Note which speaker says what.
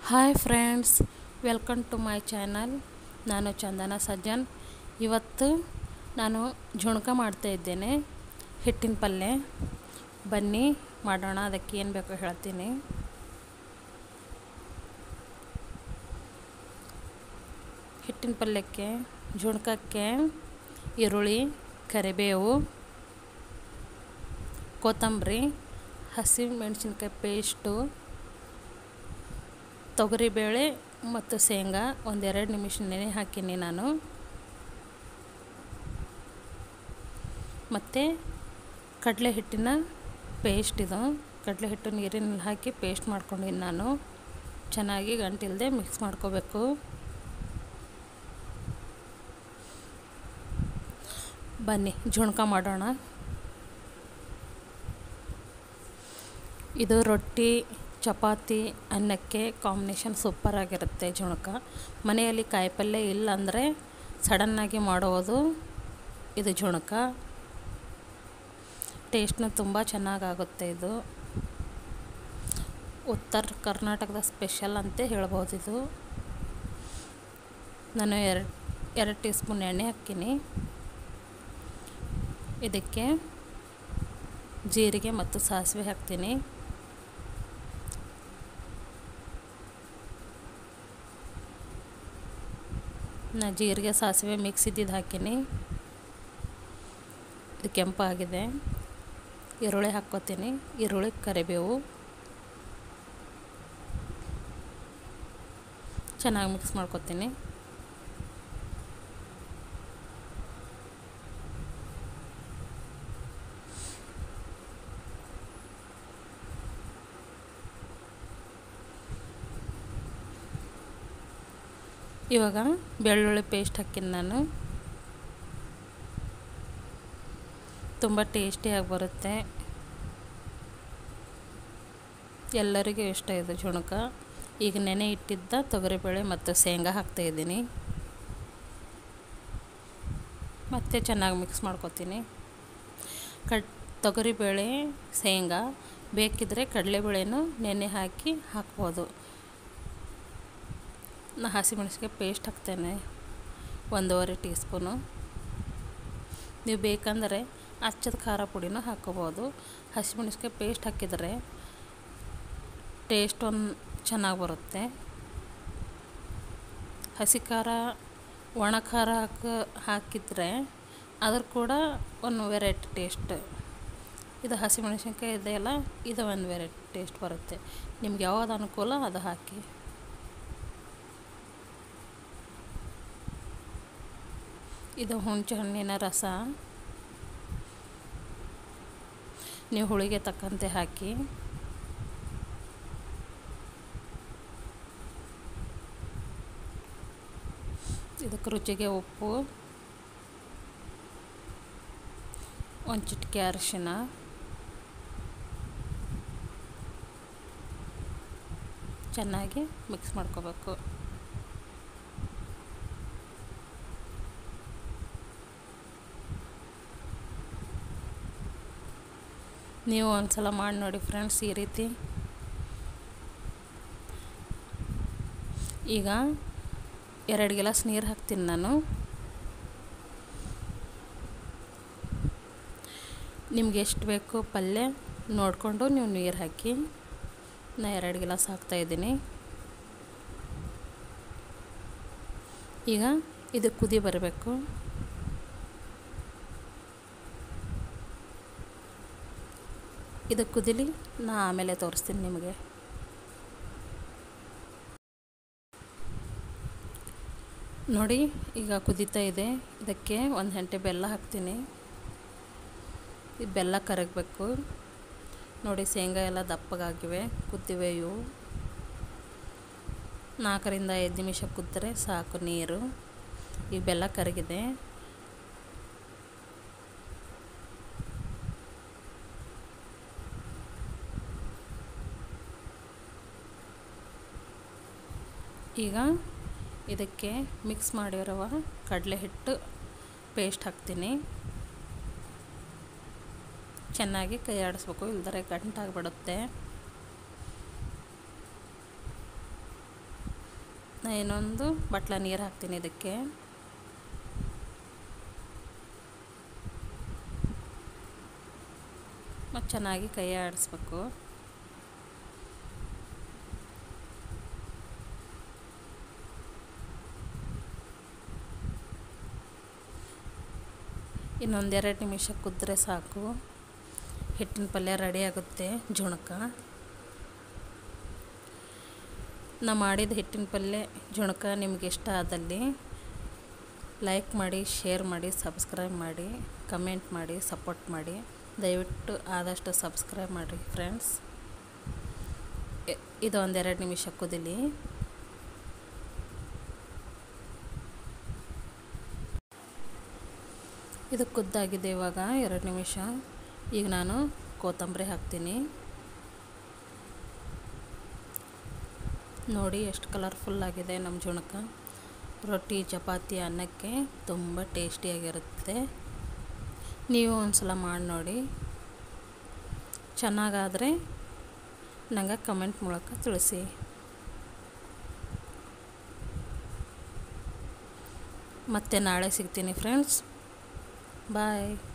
Speaker 1: hi friends welcome to my channel ನಾನು ಚಂದನ ಸಜ್ಜನ್ ಇವತ್ತು ನಾನು ಜುಣಕ ಮಾಡ್ತಾ ಇದ್ದೇನೆ ಹಿಟ್ಟಿನ ಪಲ್ಯ ಬನ್ನಿ ಮಾಡೋಣ ಅದಕ್ಕೆ ಏನು ಬೇಕೋ ಹೇಳ್ತೀನಿ ಹಿಟ್ಟಿನ ಪಲ್ಯಕ್ಕೆ ಜುಣಕಕ್ಕೆ ಈರುಳ್ಳಿ ಕರಿಬೇವು ಕೊತ್ತಂಬರಿ ಹಸಿ ಮೆಣಸಿನ್ಕಾಯಿ ಪೇಸ್ಟು ತೊಗರಿಬೇಳೆ ಮತ್ತು ಶೇಂಗಾ ಒಂದೆರಡು ನಿಮಿಷ ನೆನೆ ಹಾಕೀನಿ ನಾನು ಮತ್ತು ಕಡಲೆ ಹಿಟ್ಟಿನ ಪೇಸ್ಟ್ ಇದು ಕಡಲೆ ಹಿಟ್ಟು ನೀರಿನಲ್ಲಿ ಹಾಕಿ ಪೇಸ್ಟ್ ಮಾಡ್ಕೊಂಡಿನಿ ನಾನು ಚೆನ್ನಾಗಿ ಗಂಟಿಲ್ಲದೆ ಮಿಕ್ಸ್ ಮಾಡ್ಕೋಬೇಕು ಬನ್ನಿ ಜುಣಕ ಮಾಡೋಣ ಇದು ರೊಟ್ಟಿ ಚಪಾತಿ ಅನ್ನಕ್ಕೆ ಕಾಂಬಿನೇಷನ್ ಸೂಪರಾಗಿರುತ್ತೆ ಜುಣಕ ಮನೆಯಲ್ಲಿ ಕಾಯಿಪಲ್ಯ ಇಲ್ಲ ಅಂದರೆ ಸಡನ್ನಾಗಿ ಮಾಡುವುದು ಇದು ಜುಣಕ ಟೇಸ್ಟ್ನು ತುಂಬ ಚೆನ್ನಾಗಾಗುತ್ತೆ ಇದು ಉತ್ತರ ಕರ್ನಾಟಕದ ಸ್ಪೆಷಲ್ ಅಂತ ಹೇಳ್ಬೋದು ಇದು ನಾನು ಎರಡು ಎರಡು ಟೀ ಸ್ಪೂನ್ ಎಣ್ಣೆ ಹಾಕ್ತೀನಿ ಇದಕ್ಕೆ ಜೀರಿಗೆ ಮತ್ತು ಸಾಸಿವೆ ಹಾಕ್ತೀನಿ ನಾ ಜೀರಿಗೆ ಸಾಸಿವೆ ಮಿಕ್ಸ್ ಇದ್ದಿದ್ದು ಹಾಕೀನಿ ಇದು ಕೆಂಪಾಗಿದೆ ಈರುಳ್ಳಿ ಹಾಕ್ಕೋತೀನಿ ಈರುಳ್ಳಿ ಕರಿಬೇವು ಚೆನ್ನಾಗಿ ಮಿಕ್ಸ್ ಮಾಡ್ಕೊತೀನಿ ಇವಾಗ ಬೆಳ್ಳುಳ್ಳಿ ಪೇಸ್ಟ್ ಹಾಕಿನಿ ನಾನು ತುಂಬ ಟೇಸ್ಟಿಯಾಗಿ ಬರುತ್ತೆ ಎಲ್ಲರಿಗೂ ಇಷ್ಟ ಇದು ಜುಣಕ ಈಗ ನೆನೆ ಇಟ್ಟಿದ್ದ ತೊಗರಿಬೇಳೆ ಮತ್ತು ಶೇಂಗಾ ಹಾಕ್ತಾಯಿದ್ದೀನಿ ಮತ್ತೆ ಚೆನ್ನಾಗಿ ಮಿಕ್ಸ್ ಮಾಡ್ಕೊತೀನಿ ಕಡ್ ತೊಗರಿಬೇಳೆ ಶೇಂಗಾ ಬೇಕಿದ್ದರೆ ಕಡಲೆಬೇಳೆನೂ ನೆನೆ ಹಾಕಿ ಹಾಕ್ಬೋದು ನಾ ಹಸಿಮೆಣಸಿಗೆ ಪೇಸ್ಟ್ ಹಾಕ್ತೇನೆ ಒಂದೂವರೆ ಟೀ ಸ್ಪೂನು ನೀವು ಬೇಕಂದರೆ ಅಚ್ಚದ ಖಾರ ಪುಡಿನೂ ಹಾಕ್ಕೋಬೋದು ಹಸಿಮೆಣಸಿಗೆ ಪೇಸ್ಟ್ ಹಾಕಿದರೆ ಟೇಸ್ಟ್ ಒಂದು ಚೆನ್ನಾಗಿ ಬರುತ್ತೆ ಹಸಿ ಖಾರ ಒಣ ಖಾರ ಹಾಕಿ ಹಾಕಿದರೆ ಅದ್ರ ಕೂಡ ಒಂದು ವೆರೈಟಿ ಟೇಸ್ಟ್ ಇದು ಹಸಿಮೆಣಸಿನ್ಕಾಯಿ ಇದೆಯಲ್ಲ ಇದು ಒಂದು ವೆರೈಟಿ ಟೇಸ್ಟ್ ಬರುತ್ತೆ ನಿಮ್ಗೆ ಯಾವ್ದು ಅನುಕೂಲ ಅದು ಹಾಕಿ ಇದು ಹುಣಸೆ ಹಣ್ಣಿನ ರಸ ನೀವು ಹುಳಿಗೆ ತಕ್ಕಂತೆ ಹಾಕಿ ಇದಕ್ಕೆ ರುಚಿಗೆ ಉಪ್ಪು ಒಂದು ಚಿಟಿಕೆ ಅರಿಶಿನ ಚೆನ್ನಾಗಿ ಮಿಕ್ಸ್ ಮಾಡ್ಕೋಬೇಕು ನೀವು ಒಂದು ಸಲ ಮಾಡಿ ನೋಡಿ ಫ್ರೆಂಡ್ಸ್ ಈ ರೀತಿ ಈಗ ಎರಡು ಗಿಲಾಸ್ ನೀರು ಹಾಕ್ತೀನಿ ನಾನು ನಿಮ್ಗೆ ಎಷ್ಟು ಬೇಕು ಪಲ್ಯ ನೋಡಿಕೊಂಡು ನೀವು ನೀರು ಹಾಕಿ ನಾ ಎರಡು ಗಿಲಾಸ್ ಹಾಕ್ತಾಯಿದ್ದೀನಿ ಈಗ ಇದು ಕುದಿ ಬರಬೇಕು ಇದು ಕುದಿಲಿ ನಾ ಆಮೇಲೆ ತೋರಿಸ್ತೀನಿ ನಿಮಗೆ ನೋಡಿ ಈಗ ಕುದೀತಾ ಇದೆ ಇದಕ್ಕೆ ಒಂದು ಗಂಟೆ ಬೆಲ್ಲ ಹಾಕ್ತೀನಿ ಈ ಬೆಲ್ಲ ಕರಗಬೇಕು ನೋಡಿ ಶೇಂಗಾ ಎಲ್ಲ ದಪ್ಪಗಾಗಿವೆ ಕುದ್ದಿವೆ ಇವು ನಾಲ್ಕರಿಂದ ಐದು ನಿಮಿಷ ಕುದ್ದರೆ ಸಾಕು ನೀರು ಈ ಬೆಲ್ಲ ಕರಗಿದೆ ಈಗ ಇದಕ್ಕೆ ಮಿಕ್ಸ್ ಮಾಡಿರುವ ಕಡಲೆ ಹಿಟ್ಟು ಪೇಸ್ಟ್ ಹಾಕ್ತೀನಿ ಚೆನ್ನಾಗಿ ಕೈ ಆಡಿಸ್ಬೇಕು ಇಲ್ದರೆ ಗಂಟಾಗಿಬಿಡುತ್ತೆ ನಾ ಇನ್ನೊಂದು ಬಟ್ಲ ನೀರು ಹಾಕ್ತೀನಿ ಇದಕ್ಕೆ ಮತ್ತು ಚೆನ್ನಾಗಿ ಕೈ ಆಡಿಸ್ಬೇಕು ಇನ್ನೊಂದೆರಡು ನಿಮಿಷ ಕುದ್ರೆ ಸಾಕು ಹಿಟ್ಟಿನ ಪಲ್ಯ ರೆಡಿ ಆಗುತ್ತೆ ಜುಣಕ ನಾ ಮಾಡಿದ ಹಿಟ್ಟಿನ ಪಲ್ಯ ಜುಣಕ ನಿಮ್ಗೆ ಇಷ್ಟ ಆದಲ್ಲಿ ಲೈಕ್ ಮಾಡಿ ಶೇರ್ ಮಾಡಿ ಸಬ್ಸ್ಕ್ರೈಬ್ ಮಾಡಿ ಕಮೆಂಟ್ ಮಾಡಿ ಸಪೋರ್ಟ್ ಮಾಡಿ ದಯವಿಟ್ಟು ಆದಷ್ಟು ಸಬ್ಸ್ಕ್ರೈಬ್ ಮಾಡಿರಿ ಫ್ರೆಂಡ್ಸ್ ಇದು ಒಂದೆರಡು ನಿಮಿಷ ಕುದಿಲಿ ಇದು ಕುದ್ದಾಗಿದೆ ಇವಾಗ ಎರಡು ನಿಮಿಷ ಈಗ ನಾನು ಕೊತ್ತಂಬರಿ ಹಾಕ್ತೀನಿ ನೋಡಿ ಎಷ್ಟು ಕಲರ್ಫುಲ್ ಆಗಿದೆ ನಮ್ಮ ಜುಣಕ ರೊಟ್ಟಿ ಚಪಾತಿ ಅನ್ನಕ್ಕೆ ತುಂಬ ಟೇಸ್ಟಿಯಾಗಿರುತ್ತೆ ನೀವು ಒಂದು ಸಲ ಮಾಡಿ ನೋಡಿ ಚೆನ್ನಾಗಾದರೆ ನಂಗೆ ಕಮೆಂಟ್ ಮೂಲಕ ತಿಳಿಸಿ ಮತ್ತೆ ನಾಳೆ ಸಿಗ್ತೀನಿ ಫ್ರೆಂಡ್ಸ್ ಬಾಯ್